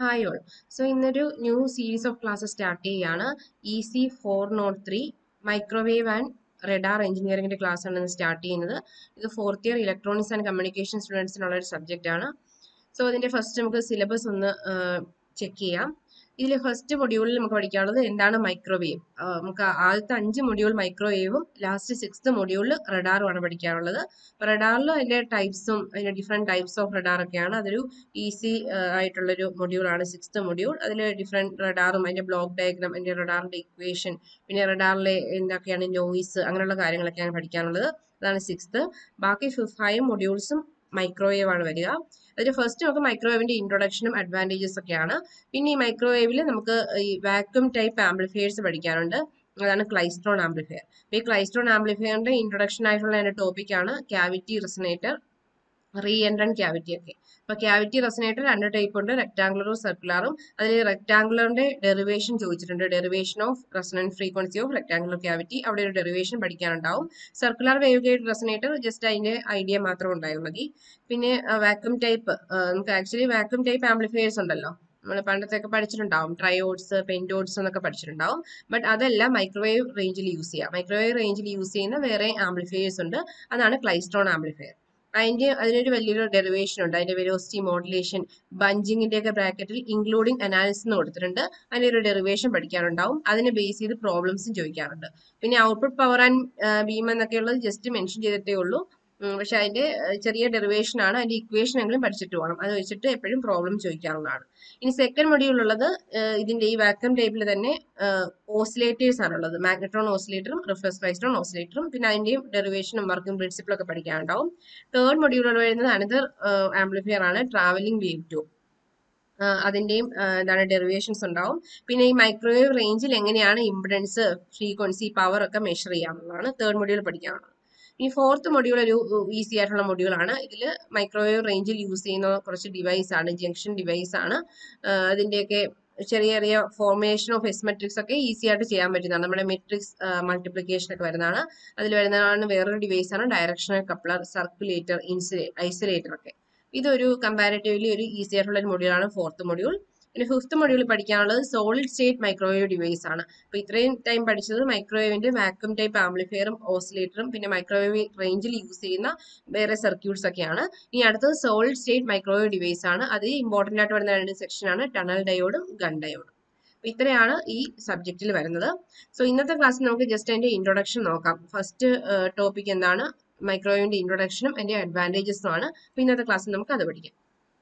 Hi all so ഇന്നൊരു new series of classes start ചെയ്യുകയാണ് E C four nought three microwave and radar എഞ്ചിനീയറിംഗിന്റെ class ആണ് ഇന്ന് start ചെയ്യുന്നത് ഇത് fourth year electronics and communication സ്റ്റുഡൻസിനുള്ള ഒരു സബ്ജക്റ്റ് ആണ് സോ അതിന്റെ ഫസ്റ്റ് നമുക്ക് സിലബസ് ഒന്ന് ചെക്ക് ചെയ്യാം ഇതിൽ ഫസ്റ്റ് മൊഡ്യൂളിൽ നമുക്ക് പഠിക്കാനുള്ളത് എന്താണ് മൈക്രോവേവ് നമുക്ക് ആദ്യത്തെ അഞ്ച് മൊഡ്യൂൾ മൈക്രോവേവും ലാസ്റ്റ് സിക്സ്ത് മൊഡ്യൂളിൽ റഡാറുമാണ് പഠിക്കാനുള്ളത് അപ്പോൾ റഡാറിൽ അതിന്റെ ടൈപ്സും അതിന്റെ ഡിഫറെന്റ് ടൈപ്സ് ഓഫ് റഡാർ ഒക്കെയാണ് അതൊരു ഈസി ആയിട്ടുള്ളൊരു മൊഡ്യൂളാണ് സിക്സ്ത് മൊഡ്യൂൾ അതിൽ ഡിഫറെന്റ് റഡാറും അതിന്റെ ബ്ലോക്ക് ഡയഗ്രാം അതിന്റെ റഡാറിന്റെ ഇക്വേഷൻ പിന്നെ റഡാറിലെ എന്തൊക്കെയാണ് നോയിസ് അങ്ങനെയുള്ള കാര്യങ്ങളൊക്കെയാണ് പഠിക്കാനുള്ളത് അതാണ് സിക്സ്ത് ബാക്കി ഫൈവ് മൊഡ്യൂൾസും മൈക്രോവേവ് ആണ് വരിക അതിൽ ഫസ്റ്റ് നമുക്ക് മൈക്രോവേവിന്റെ ഇൻട്രൊഡക്ഷനും അഡ്വാൻറ്റേജസ് ഒക്കെയാണ് പിന്നെ ഈ മൈക്രോവേവിൽ നമുക്ക് ഈ വാക്യൂം ടൈപ്പ് ആംപ്ലിഫയേഴ്സ് പഠിക്കാനുണ്ട് അതാണ് ക്ലൈസ്ട്രോൺ ആംപ്ലിഫയർ ഈ ക്ലൈസ്ട്രോൺ ആംപ്ലിഫയറിന്റെ ഇൻട്രൊഡക്ഷൻ ആയിട്ടുള്ള എൻ്റെ ടോപ്പിക്കാണ് cavity resonator re entrant cavity ഒക്കെ അപ്പൊ ക്യാവിറ്റി റെസനേറ്റർ രണ്ട് ടൈപ്പ് ഉണ്ട് റെക്ടാങ്കുലറും സർക്കുലറും അതിൽ റെക്ടാങ്കുലറിന്റെ ഡെറിവേഷൻ ചോദിച്ചിട്ടുണ്ട് derivation of resonant frequency of rectangular cavity അവിടെ ഒരു ഡെറിവേഷൻ പഠിക്കാനുണ്ടാവും circular wave guide resonator just അതിന്റെ ഐഡിയ മാത്രം ഉണ്ടായാൽ മതി പിന്നെ വാക്യൂം ടൈപ്പ് നമുക്ക് ആക്ച്വലി വാക്യൂം ടൈപ്പ് ആംപ്ലിഫയേഴ്സ് ഉണ്ടല്ലോ നമ്മൾ പണ്ടത്തെയൊക്കെ പഠിച്ചിട്ടുണ്ടാവും ട്രയോഡ്സ് പെൻറ്റോഡ്സ് എന്നൊക്കെ പഠിച്ചിട്ടുണ്ടാവും ബട്ട് അതല്ല മൈക്രോവേവ് റേഞ്ചിൽ യൂസ് ചെയ്യുക മൈക്രോവേവ് റേഞ്ചിൽ യൂസ് ചെയ്യുന്ന വേറെ ആംപ്ലിഫയേഴ്സ് ഉണ്ട് അതാണ് ക്ലൈസ്ട്രോൺ ആംപ്ലിഫയർ അതിന്റെ അതിനൊരു വലിയൊരു ഡെറിവേഷൻ ഉണ്ട് അതിന്റെ വെലോസിറ്റി മോഡുലേഷൻ ബഞ്ചിങ്ങിന്റെ ഒക്കെ ബ്രാക്കറ്റിൽ ഇൻക്ലൂഡിംഗ് അനാലിസിസ് എന്ന് കൊടുത്തിട്ടുണ്ട് അതിന്റെ ഒരു ഡെറിവേഷൻ പഠിക്കാനുണ്ടാവും അതിനെ ബേസ് ചെയ്ത് പ്രോബ്ലംസും ചോദിക്കാറുണ്ട് പിന്നെ ഔട്ട്പുട്ട് പവർ ആൻഡ് ബീം എന്നൊക്കെയുള്ളത് ജസ്റ്റ് മെൻഷൻ ചെയ്തിട്ടേ ഉള്ളൂ പക്ഷെ അതിന്റെ ചെറിയ ഡെറിവേഷൻ ആണ് അതിന്റെ ഇക്വേഷൻ എങ്കിലും പഠിച്ചിട്ട് വേണം അത് വെച്ചിട്ട് എപ്പോഴും പ്രോബ്ലം ചോദിക്കാവുന്നതാണ് ഇനി സെക്കൻഡ് മൊഡ്യൂളുള്ളത് ഇതിന്റെ ഈ വാക്കം ടൈപ്പിൽ തന്നെ ഓസിലേറ്റേഴ്സ് ആണുള്ളത് മാഗ്നട്രോൺ ഓസിലേറ്ററും റിഫ്ലക്സ് ക്ലൈസ്ട്രോൺ ഓസിലേറ്ററും പിന്നെ അതിന്റെയും ഡെറിവേഷനും വർക്കിംഗ് പ്രിൻസിപ്പിളും ഒക്കെ പഠിക്കാനുണ്ടാവും തേർഡ് മൊഡ്യൂളിൽ വരുന്നത് അനദർ ആംപ്ലിഫയർ ആണ് ട്രാവലിംഗ് വേവ് ടു അതിന്റെയും എന്താണ് ഡെറിവേഷൻസ് ഉണ്ടാവും പിന്നെ ഈ മൈക്രോവേവ് റേഞ്ചിൽ എങ്ങനെയാണ് ഇമ്പിഡൻസ് ഫ്രീക്വൻസി പവർ ഒക്കെ മെഷർ ചെയ്യാന്നുള്ളതാണ് തേർഡ് മൊഡ്യൂൾ പഠിക്കാനുള്ളത് ഈ ഫോർത്ത് മൊഡ്യൂൾ ഒരു ഈസി ആയിട്ടുള്ള മൊഡ്യൂളാണ് ഇതിൽ മൈക്രോവേവ് റേഞ്ചിൽ യൂസ് ചെയ്യുന്ന കുറച്ച് ഡിവൈസ് ആണ് ജംഗ്ഷൻ ഡിവൈസ് ആണ് അതിന്റെയൊക്കെ ചെറിയ ചെറിയ ഫോർമേഷൻ ഓഫ് എസ് മെട്രിക്സ് ഒക്കെ ഈസി ആയിട്ട് ചെയ്യാൻ പറ്റുന്നതാണ് നമ്മുടെ മെട്രിക്സ് മൾട്ടിപ്ലിക്കേഷൻ ഒക്കെ വരുന്നതാണ് അതിൽ വരുന്നതാണ് വേറൊരു ഡിവൈസ് ആണ് directional coupler circulator insula isolator ഒക്കെ ഇതൊരു കമ്പാരിറ്റീവ്ലി ഒരു ഈസി ആയിട്ടുള്ള ഒരു മൊഡ്യൂളാണ് ഫോർത്ത് മൊഡ്യൂൾ പിന്നെ ഫിഫ്ത്ത് മൊഡ്യൂൾ പഠിക്കാനുള്ളത് സോളിഡ് സ്റ്റേറ്റ് മൈക്രോവേവ് ഡിവൈസ് ആണ് അപ്പൊ ഇത്രയും ടൈം പഠിച്ചത് മൈക്രോവേവിന്റെ വാക്യൂം ടൈപ്പ് ആംപ്ലിഫയറും ഓസിലേറ്ററും പിന്നെ മൈക്രോവേവ് റേഞ്ചിൽ യൂസ് ചെയ്യുന്ന വേറെ സർക്യൂട്ട്സ് ഒക്കെയാണ് ഇനി അടുത്തത് സോളിഡ് സ്റ്റേറ്റ് മൈക്രോവേവ് ഡിവൈസ് ആണ് അത് ഇമ്പോർട്ടന്റ് ആയിട്ട് വരുന്ന രണ്ട് സെക്ഷൻ ആണ് ടണൽ ഡയോഡും ഗൺ ഡയോഡും അപ്പൊ ഇത്രയാണ് ഈ സബ്ജക്റ്റിൽ വരുന്നത് സോ ഇന്നത്തെ ക്ലാസ്സിൽ നമുക്ക് ജസ്റ്റ് അതിന്റെ ഇൻട്രൊഡക്ഷൻ നോക്കാം ഫസ്റ്റ് ടോപ്പിക് എന്താണ് മൈക്രോവേവിന്റെ ഇൻട്രൊഡക്ഷനും അതിന്റെ അഡ്വാൻറ്റേജസും ആണ് അപ്പൊ ഇന്നത്തെ ക്ലാസ്സിൽ നമുക്ക് അത് പഠിക്കാം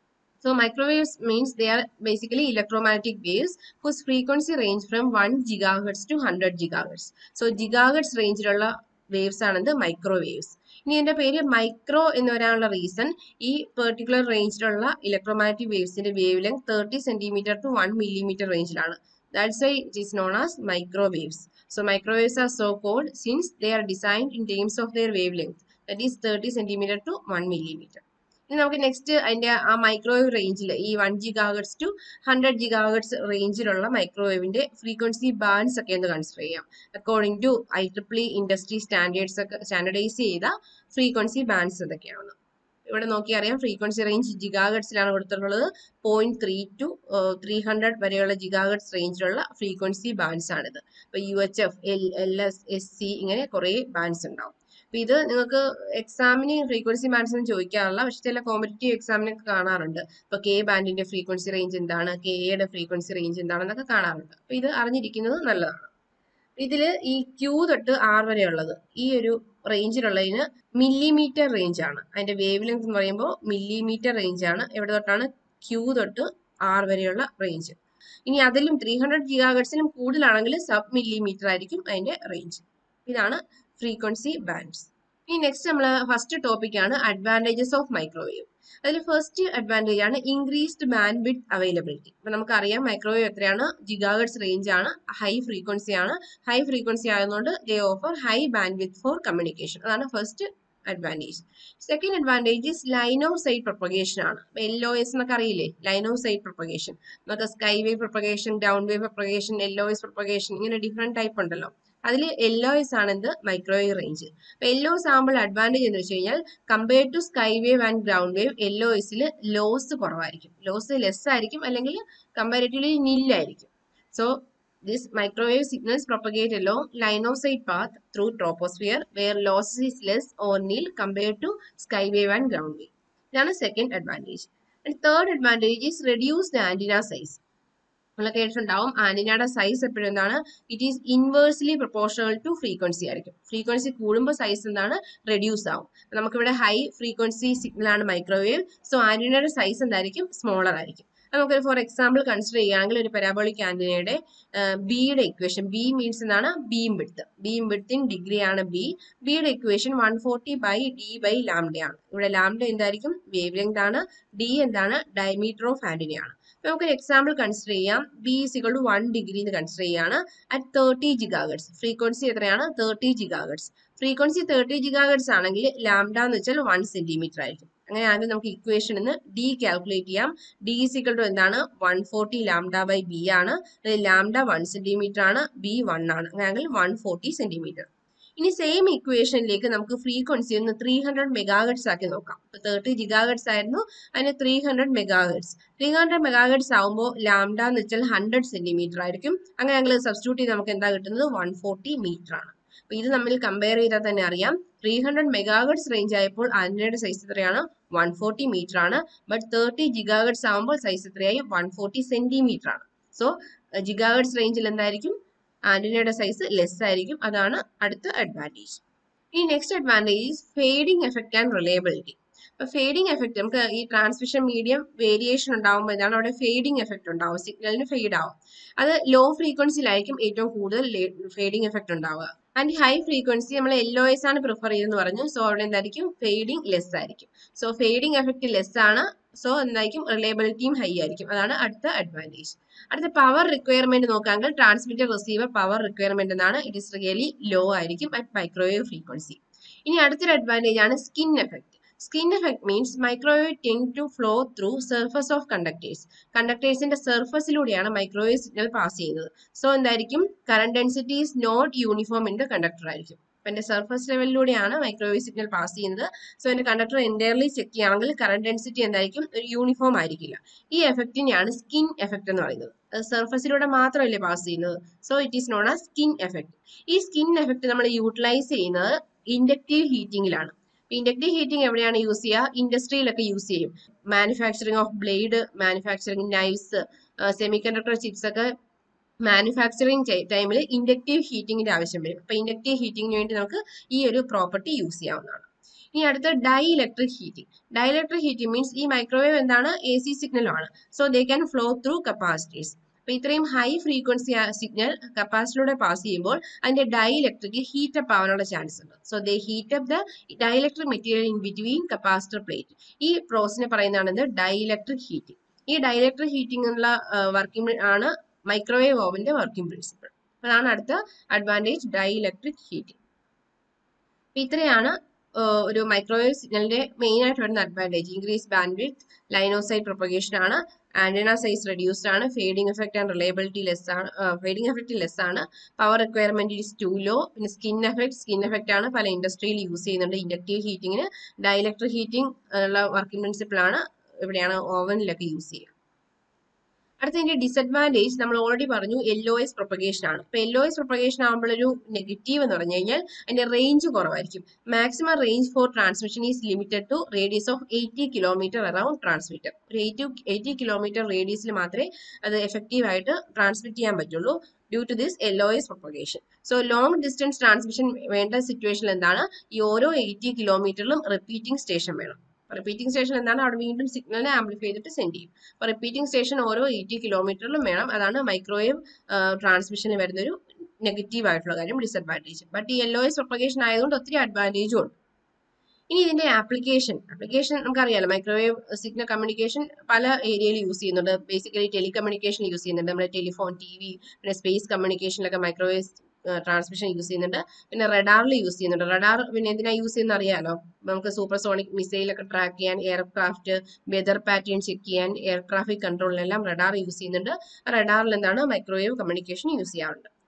So microwaves means they are basically electromagnetic waves whose frequency range from 1 gigahertz to 100 gigahertz. So gigahertz റേഞ്ചിലുള്ള വേവ്സ് ആണിത് മൈക്രോവേവ്സ് ഇനി എന്റെ പേര് മൈക്രോ എന്ന് വരാനുള്ള റീസൺ ഈ പെർട്ടിക്കുലർ റേഞ്ചിലുള്ള ഇലക്ട്രോമാഗ്നറ്റിക് വേവ്സിന്റെ wave length thirty centimetre to one millimetre റേഞ്ചിലാണ് that's why it is known as microwaves So microwaves are so called since they are designed in terms of their wavelength that is 30 centimeter to 1 millimeter. ഇനി നമുക്ക് next അതിന്റെ ആ microwave റേഞ്ചിൽ ഈ one gigahertz to hundred gigahertz റേഞ്ചിലുള്ള മൈക്രോവേവിന്റെ frequency bands ഒക്കെ ഒന്ന് കൺസിഡർ ചെയ്യാം according to I triple industry standards ഒക്കെ സ്റ്റാൻഡർഡൈസ് ചെയ്ത ഫ്രീക്വൻസി ബാൻഡ്സ് എന്തൊക്കെയാണ് ഇവിടെ നോക്കി അറിയാം ഫ്രീക്വൻസി റേഞ്ച് ജിഗാഗട്സിലാണ് കൊടുത്തിട്ടുള്ളത് point three to three hundred വരെയുള്ള ജിഗാഗട്സ് റേഞ്ചിലുള്ള ഫ്രീക്വൻസി ബാൻഡ്സ് ആണിത് ഇപ്പൊ U H F L L S S C ഇങ്ങനെ കുറെ ബാൻഡ്സ് ഉണ്ടാവും അപ്പൊ ഇത് നിങ്ങൾക്ക് എക്സാമിന് ഫ്രീക്വൻസി ബാൻഡ്സ് ഒന്നും ചോദിക്കാറില്ല പക്ഷെ ചില കോമ്പറ്റീവ് എക്സാമിനൊക്കെ കാണാറുണ്ട് ഇപ്പൊ കെ ബാൻഡിന്റെ ഫ്രീക്വൻസി റേഞ്ച് എന്താണ് കെ എയുടെ ഫ്രീക്വൻസി റേഞ്ച് എന്താണെന്നൊക്കെ കാണാറുണ്ട് അപ്പൊ ഇത് അറിഞ്ഞിരിക്കുന്നത് നല്ലതാണ് ഇതില് ഈ ക്യൂ തൊട്ട് ആർ വരെയുള്ളത് ഈ ഒരു റേഞ്ചിലുള്ളതിന് മില്ലിമീറ്റർ റേഞ്ച് ആണ് അതിന്റെ വേവ് ലെങ്ത് എന്ന് പറയുമ്പോൾ മില്ലിമീറ്റർ റേഞ്ച് ആണ് എവിടെ തൊട്ടാണ് ക്യൂ തൊട്ട് ആർ വരെയുള്ള റേഞ്ച് ഇനി അതിലും ത്രീ ഹൺഡ്രഡ് ജിഗാഗട്സിലും കൂടുതലാണെങ്കിൽ സബ് മില്ലിമീറ്റർ ആയിരിക്കും അതിന്റെ റേഞ്ച് ഇതാണ് ഫ്രീക്വൻസി ബാൻഡ്സ് ഇനി നെക്സ്റ്റ് നമ്മൾ ഫസ്റ്റ് ടോപ്പിക് ആണ് അഡ്വാൻറ്റേജസ് ഓഫ് മൈക്രോവേവ് അതിൽ ഫസ്റ്റ് അഡ്വാൻറ്റേജ് ആണ് ഇൻക്രീസ്ഡ് ബാൻഡ് വിത്ത് അവൈലബിലിറ്റി അപ്പൊ നമുക്കറിയാം മൈക്രോവേവ് എത്രയാണ് ജിഗാഗട്സ് റേഞ്ച് ആണ് ഹൈ ഫ്രീക്വൻസി ആണ് ഹൈ ഫ്രീക്വൻസി ആയതുകൊണ്ട് they offer high bandwidth for communication അതാണ് first advantage second advantage line of sight propagation ആണ് എൽ ഒ എസ് എന്നൊക്കെ അറിയില്ലേ ലൈൻ ഓഫ് സൈറ്റ് പ്രൊപ്പഗേഷൻ നമുക്ക് സ്കൈ വേവ് പ്രൊപ്പഗേഷൻ ഡൗൺ wave propagation L O S propagation ഇങ്ങനെ different type ഉണ്ടല്ലോ അതിൽ L O S ആണ് എന്ത് മൈക്രോവേവ് റേഞ്ച് അപ്പൊ എൽ ഒ എസ് ആകുമ്പോൾ അഡ്വാൻറ്റേജ് എന്ന് വെച്ച് കഴിഞ്ഞാൽ compare to sky wave and ground wave L O എസിൽ ലോസ് കുറവായിരിക്കും ലോസ് ലെസ് ആയിരിക്കും അല്ലെങ്കിൽ കമ്പാരിറ്റീവ്ലി നില്ലായിരിക്കും so This microwave signals propagate along line of sight path through troposphere where loss is less or nil compared to sky wave and ground wave. ഇതാണ് second advantage and third advantage is reduce the antenna size നമ്മൾ കേട്ടിട്ടുണ്ടാവും ആന്റിനയുടെ size എപ്പോഴും എന്താണ് it is inversely proportional to frequency ആയിരിക്കും frequency കൂടുമ്പോൾ size എന്താണ് reduce ആവും നമുക്കിവിടെ ഹൈ ഫ്രീക്വൻസി സിഗ്നൽ ആണ് മൈക്രോവേവ് സോ ആന്റിനയുടെ സൈസ് എന്തായിരിക്കും സ്മോളർ ആയിരിക്കും നമുക്ക് ഫോർ എക്സാമ്പിൾ കൺസിഡർ ചെയ്യുകയാണെങ്കിൽ ഒരു പരാബോളിക് ആന്റിനയുടെ ബിയുടെ ഇക്വേഷൻ ബി മീൻസ് എന്താണ് beam width beam width in degree ആണ് ബി ബിയുടെ equation one forty by D by ലാംഡയാണ് ഇവിടെ ലാംഡ എന്തായിരിക്കും വേവ് ലെങ്ത് ആണ് ഡി എന്താണ് ഡയമീറ്റർ ഓഫ് ആന്റിനയാണ് നമുക്ക് ഒരു എക്സാമ്പിൾ കൺസിഡർ ചെയ്യാം B is equal to one degree എന്ന് കൺസിഡർ ചെയ്യാണ് അറ്റ് തേർട്ടി ജിഗാഗട്സ് ഫ്രീക്വൻസി എത്രയാണ് thirty gigahertz frequency thirty gigahertz ആണെങ്കിൽ ലാംഡ എന്ന് വെച്ചാൽ വൺ സെന്റിമീറ്റർ ആയിരിക്കും അങ്ങനെയാണെങ്കിൽ നമുക്ക് ഇക്വേഷൻ നിന്ന് ഡി കാൽക്കുലേറ്റ് ചെയ്യാം ഡി ഇസിക്വൾ ടു എന്താണ് one forty lambda by B ആണ് ലാംഡ വൺ സെന്റിമീറ്റർ ആണ് ബി വൺ ആണ് അങ്ങനെയാണെങ്കിൽ വൺ ഫോർട്ടി സെന്റിമീറ്റർ ഇനി സെയിം ഇക്വേഷനിലേക്ക് നമുക്ക് ഫ്രീക്വൻസി ഒന്ന് ത്രീ ഹൺഡ്രഡ് മെഗാഗട്സ് ആക്കി നോക്കാം ഇപ്പൊ തേർട്ടി ജിഗാഗട്സ് ആയിരുന്നു അതിന് three hundred megahertz three hundred megahertz ആകുമ്പോൾ ലാംഡ എന്ന് വെച്ചാൽ ഹൺഡ്രഡ് സെന്റിമീറ്റർ ആയിരിക്കും അങ്ങനെ ഞങ്ങൾ സബ്സ്റ്റിറ്റ്യൂട്ട് ചെയ്ത് നമുക്ക് എന്താ കിട്ടുന്നത് വൺ ഫോർട്ടി മീറ്റർ ആണ് അപ്പൊ ഇത് തമ്മിൽ കമ്പയർ ചെയ്താൽ തന്നെ അറിയാം ത്രീ ഹൺഡ്രഡ് മെഗാഗട്സ് റേഞ്ച് ആയപ്പോൾ ആന്റിനയുടെ സൈസ് എത്രയാണ് വൺ ഫോർട്ടി മീറ്റർ ആണ് ബട്ട് തേർട്ടി ജിഗാഗട്സ് ആകുമ്പോൾ സൈസ് എത്രയായി വൺ ഫോർട്ടി സെന്റിമീറ്റർ ആണ് സോ ജിഗാഗട്സ് റേഞ്ചിൽ എന്തായിരിക്കും ആന്റിനയുടെ സൈസ് ലെസ് ആയിരിക്കും അതാണ് അടുത്ത അഡ്വാൻറ്റേജ് ഈ next advantage fading effect and reliability അപ്പൊ ഫേഡിംഗ് എഫക്റ്റ് നമുക്ക് ഈ ട്രാൻസ്മിഷൻ മീഡിയം വേരിയേഷൻ ഉണ്ടാകുമ്പോൾ എന്താണ് അവിടെ ഫേഡിംഗ് എഫക്റ്റ് ഉണ്ടാവും സിഗ്നലിന് ഫെയ്ഡ് ആവും അത് ലോ ഫ്രീക്വൻസിയിലായിരിക്കും ഏറ്റവും കൂടുതൽ ഫേഡിംഗ് എഫക്റ്റ് ഉണ്ടാവുക ആൻഡ് ഹൈ ഫ്രീക്വൻസി നമ്മൾ എൽ ഒ എസ് ആണ് പ്രിഫർ ചെയ്തെന്ന് പറഞ്ഞു സോ അവിടെ എന്തായിരിക്കും ഫെയ്ഡിങ് ലെസ് ആയിരിക്കും സോ ഫെയ്ഡിങ് എഫക്റ്റ് ലെസ് ആണ് സോ എന്തായിരിക്കും റിലയബിലിറ്റിയും ഹൈ ആയിരിക്കും അതാണ് അടുത്ത അഡ്വാൻറ്റേജ് അടുത്ത പവർ റിക്വയർമെന്റ് നോക്കാമെങ്കിൽ ട്രാൻസ്മിറ്റർ റിസീവർ പവർ റിക്വയർമെന്റ് എന്നാണ് ഇറ്റ് ഇസ് റിയലി ലോ ആയിരിക്കും അറ്റ് മൈക്രോവേവ് ഫ്രീക്വൻസി ഇനി അടുത്തൊരു അഡ്വാൻറ്റേജ് ആണ് skin effect skin effect means microwave tend to flow through surface of conductors കണ്ടക്ടേഴ്സിന്റെ സർഫസിലൂടെയാണ് മൈക്രോവേവ് സിഗ്നൽ പാസ് ചെയ്യുന്നത് സോ എന്തായിരിക്കും current density is not uniform in the conductor ആയിരിക്കും അപ്പൊ എന്റെ സർഫസ് ലെവലിലൂടെയാണ് മൈക്രോവേവ് സിഗ്നൽ പാസ് ചെയ്യുന്നത് സോ എന്റെ കണ്ടക്ടർ എൻറ്റയർലി ചെക്ക് ചെയ്യുകയാണെങ്കിൽ കറണ്ട് ഡെൻസിറ്റി എന്തായിരിക്കും ഒരു യൂണിഫോം ആയിരിക്കില്ല ഈ എഫക്റ്റിനെയാണ് സ്കിൻ എഫക്ട് എന്ന് പറയുന്നത് അത് സർഫസിലൂടെ മാത്രമല്ലേ പാസ് ചെയ്യുന്നത് സോ ഇറ്റ് ഈസ് നോൺ ആ സ്കിൻ എഫക്ട് ഈ സ്കിൻ എഫക്ട് നമ്മൾ യൂട്ടിലൈസ് ചെയ്യുന്നത് ഇൻഡക്റ്റീവ് ഹീറ്റിംഗിലാണ് ഇൻഡക്റ്റീവ് ഹീറ്റിംഗ് എവിടെയാണ് യൂസ് ചെയ്യുക ഇൻഡസ്ട്രിയിലൊക്കെ യൂസ് ചെയ്യും manufacturing of blade manufacturing knives semi conductor chips ഒക്കെ മാനുഫാക്ചറിങ് ടൈമിൽ ഇൻഡക്റ്റീവ് ഹീറ്റിംഗിന്റെ ആവശ്യം വരും അപ്പൊ ഇൻഡക്റ്റീവ് ഹീറ്റിംഗിന് വേണ്ടി നമുക്ക് ഈ ഒരു പ്രോപ്പർട്ടി യൂസ് ചെയ്യാവുന്നതാണ് ഇനി അടുത്ത dielectric heating dielectric heating means ഈ മൈക്രോവേവ് എന്താണ് എ സി സിഗ്നലാണ് so they can flow through capacities അപ്പൊ ഇത്രയും ഹൈ ഫ്രീക്വൻസി സിഗ്നൽ കപ്പാസിറ്റിലൂടെ പാസ് ചെയ്യുമ്പോൾ അതിന്റെ ഡൈ ഇലക്ട്രിക് ഹീറ്റ് അപ്പ് ആവാനുള്ള ചാൻസ് ഉണ്ട് so they heat up the dielectric material in between capacitor plate ഈ പ്രോസസിനെ പറയുന്നതാണ് ഡൈ ഇലക്ട്രിക് ഹീറ്റിംഗ് ഈ ഡൈ ഇലക്ട്രിക് ഹീറ്റിംഗ് ഉള്ള വർക്കിംഗ് ആണ് മൈക്രോവേവ് ഓവന്റെ വർക്കിംഗ് പ്രിൻസിപ്പിൾ അതാണ് അടുത്ത അഡ്വാൻറ്റേജ് ഡൈ ഇലക്ട്രിക് ഹീറ്റിംഗ് ഇത്രയാണ് ഒരു മൈക്രോവേവ് സിഗ്നലിന്റെ മെയിൻ ആയിട്ട് വരുന്ന advantage increase band with line of sight propagation ആണ് ആന്റിന സൈസ് റെഡ്യൂസ്ഡ് ആണ് fading effect and reliability less ആണ് ഫേഡിംഗ് എഫക്ട് ലെസ് ആണ് power requirement is too low പിന്നെ സ്കിൻ എഫക്ട് സ്കിൻ എഫക്ട് ആണ് പല ഇൻഡസ്ട്രിയിൽ യൂസ് ചെയ്യുന്നുണ്ട് ഇൻഡക്റ്റീവ് ഹീറ്റിംഗിന് ഡയലക്ട്രിക് ഹീറ്റിംഗ് ഉള്ള വർക്കിംഗ് പ്രിൻസിപ്പിൾ ആണ് ഇവിടെയാണ് ഓവനിലൊക്കെ യൂസ് ചെയ്യുക അടുത്ത ഇതിന്റെ ഡിസഡ്വാൻറ്റേജ് നമ്മൾ ഓൾറെഡി പറഞ്ഞു എൽ ഒ എസ് പ്രൊപ്പഗേഷൻ ആണ് ഇപ്പൊ എൽ ഒ എസ് പ്രൊപ്പഗേഷൻ ആകുമ്പോൾ ഒരു നെഗറ്റീവ് എന്ന് പറഞ്ഞു കഴിഞ്ഞാൽ അതിന്റെ റേഞ്ച് കുറവായിരിക്കും maximum range for transmission is limited to radius of eighty kilometre around transmitter ഒരു എയ്റ്റി എയ്റ്റി കിലോമീറ്റർ റേഡിയസിൽ മാത്രമേ അത് എഫക്റ്റീവ് ആയിട്ട് ട്രാൻസ്മിറ്റ് ചെയ്യാൻ പറ്റുള്ളൂ due to this L O S propagation so long distance transmission വേണ്ട സിറ്റുവേഷനിൽ എന്താണ് ഈ ഓരോ എയ്റ്റി കിലോമീറ്ററിലും റിപ്പീറ്റിംഗ് സ്റ്റേഷൻ വേണം റിപ്പീറ്റിംഗ് സ്റ്റേഷൻ എന്താണ് അവിടെ വീണ്ടും സിഗ്നലിനെ ആംപ്ലിഫൈ ചെയ്തിട്ട് സെൻഡ് ചെയ്യും അപ്പോൾ റിപ്പീറ്റിംഗ് സ്റ്റേഷൻ ഓരോ എയ്റ്റി കിലോമീറ്ററിലും വേണം അതാണ് മൈക്രോവേവ് ട്രാൻസ്മിഷനിൽ വരുന്നൊരു നെഗറ്റീവ് ആയിട്ടുള്ള കാര്യം ഡിസഡ്വാൻറ്റേജ് ബട്ട് ഈ എൽ ഒ എസ് പ്രൊപ്പഗേഷൻ ആയതുകൊണ്ട് ഒത്തിരി അഡ്വാൻറ്റേജും ഉണ്ട് ഇനി ഇതിന്റെ ആപ്ലിക്കേഷൻ ആപ്ലിക്കേഷൻ നമുക്കറിയാലോ മൈക്രോവേവ് സിഗ്നൽ കമ്മ്യൂണിക്കേഷൻ പല ഏരിയയിൽ യൂസ് ചെയ്യുന്നുണ്ട് ബേസിക്കലി ടെലികമ്മ്യൂണിക്കേഷൻ യൂസ് ചെയ്യുന്നുണ്ട് നമ്മുടെ ടെലിഫോൺ ടി വി പിന്നെ സ്പേസ് കമ്മ്യൂണിക്കേഷനിലൊക്കെ മൈക്രോവേവ് ട്രാൻസ്മിഷൻ യൂസ് ചെയ്യുന്നുണ്ട് പിന്നെ റഡാറിൽ യൂസ് ചെയ്യുന്നുണ്ട് റഡാർ പിന്നെ എന്തിനാ യൂസ് ചെയ്യുന്ന അറിയാലോ നമുക്ക് സൂപ്പർസോണിക് മിസൈലൊക്കെ ട്രാക്ക് ചെയ്യാൻ എയർക്രാഫ്റ്റ് വെതർ പാറ്റേൺ ചെക്ക് ചെയ്യാൻ എയർ ട്രാഫിക് കൺട്രോളിനെല്ലാം റഡാർ യൂസ് ചെയ്യുന്നുണ്ട് റഡാറിൽ എന്താണ് മൈക്രോവേവ് കമ്മ്യൂണിക്കേഷൻ യൂസ് ചെയ്യാറുണ്ട്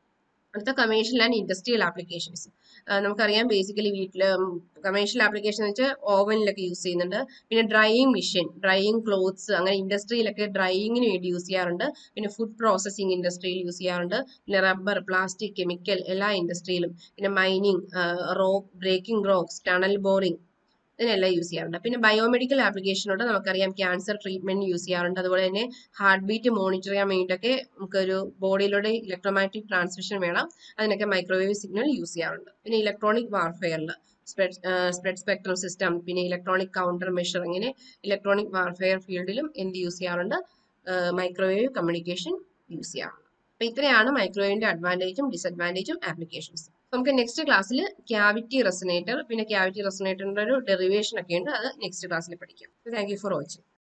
അടുത്ത കമേഴ്ഷ്യൽ ആൻഡ് ഇൻഡസ്ട്രിയൽ ആപ്ലിക്കേഷൻസ് നമുക്കറിയാം ബേസിക്കലി വീട്ടിൽ കമേഴ്ഷ്യൽ ആപ്ലിക്കേഷൻ എന്ന് വെച്ചാൽ ഓവനിലൊക്കെ യൂസ് ചെയ്യുന്നുണ്ട് പിന്നെ ഡ്രൈയിങ് മെഷീൻ ഡ്രൈയിങ് ക്ലോത്ത്സ് അങ്ങനെ ഇൻഡസ്ട്രിയിലൊക്കെ ഡ്രൈയിങ്ങിന് വേണ്ടി യൂസ് ചെയ്യാറുണ്ട് പിന്നെ ഫുഡ് പ്രോസസ്സിംഗ് ഇൻഡസ്ട്രിയിൽ യൂസ് ചെയ്യാറുണ്ട് പിന്നെ റബ്ബർ പ്ലാസ്റ്റിക് കെമിക്കൽ എല്ലാ ഇൻഡസ്ട്രിയിലും പിന്നെ mining rock breaking rocks tunnel boring ഇതിനെല്ലാം യൂസ് ചെയ്യാറുണ്ട് പിന്നെ ബയോമെഡിക്കൽ ആപ്ലിക്കേഷനോട് നമുക്കറിയാം ക്യാൻസർ ട്രീറ്റ്മെന്റ് യൂസ് ചെയ്യാറുണ്ട് അതുപോലെ തന്നെ ഹാർട്ട് ബീറ്റ് മോണിറ്റർ ചെയ്യാൻ വേണ്ടിയിട്ടൊക്കെ നമുക്കൊരു ബോഡിയിലൂടെ ഇലക്ട്രോമാഗ്നറ്റിക് ട്രാൻസ്മിഷൻ വേണം അതിനൊക്കെ മൈക്രോവേവ് സിഗ്നൽ യൂസ് ചെയ്യാറുണ്ട് പിന്നെ ഇലക്ട്രോണിക് വാർഫെയറിൽ സ്പ്രെഡ് സ്പ്രെഡ് സ്പെക്ട്രം സിസ്റ്റം പിന്നെ ഇലക്ട്രോണിക് കൗണ്ടർ മെഷർ ഇങ്ങനെ ഇലക്ട്രോണിക് വാർഫെയർ ഫീൽഡിലും എന്ത് യൂസ് ചെയ്യാറുണ്ട് മൈക്രോവേവ് കമ്മ്യൂണിക്കേഷൻ യൂസ് ചെയ്യാറുണ്ട് അപ്പൊ ഇത്രയാണ് മൈക്രോവേവിന്റെ അഡ്വാൻറ്റേജും ഡിസഡ്വാൻറ്റേജും ആപ്ലിക്കേഷൻസ് നമുക്ക് നെക്സ്റ്റ് ക്ലാസ്സിൽ ക്യാവിറ്റി റെസനേറ്റർ പിന്നെ ക്യാവിറ്റി റെസനേറ്ററിന്റെ ഒരു ഡെറിവേഷൻ ഒക്കെ ഉണ്ട് അത് നെക്സ്റ്റ് ക്ലാസ്സിൽ പഠിക്കാം താങ്ക് യു ഫോർ വാച്ചിങ്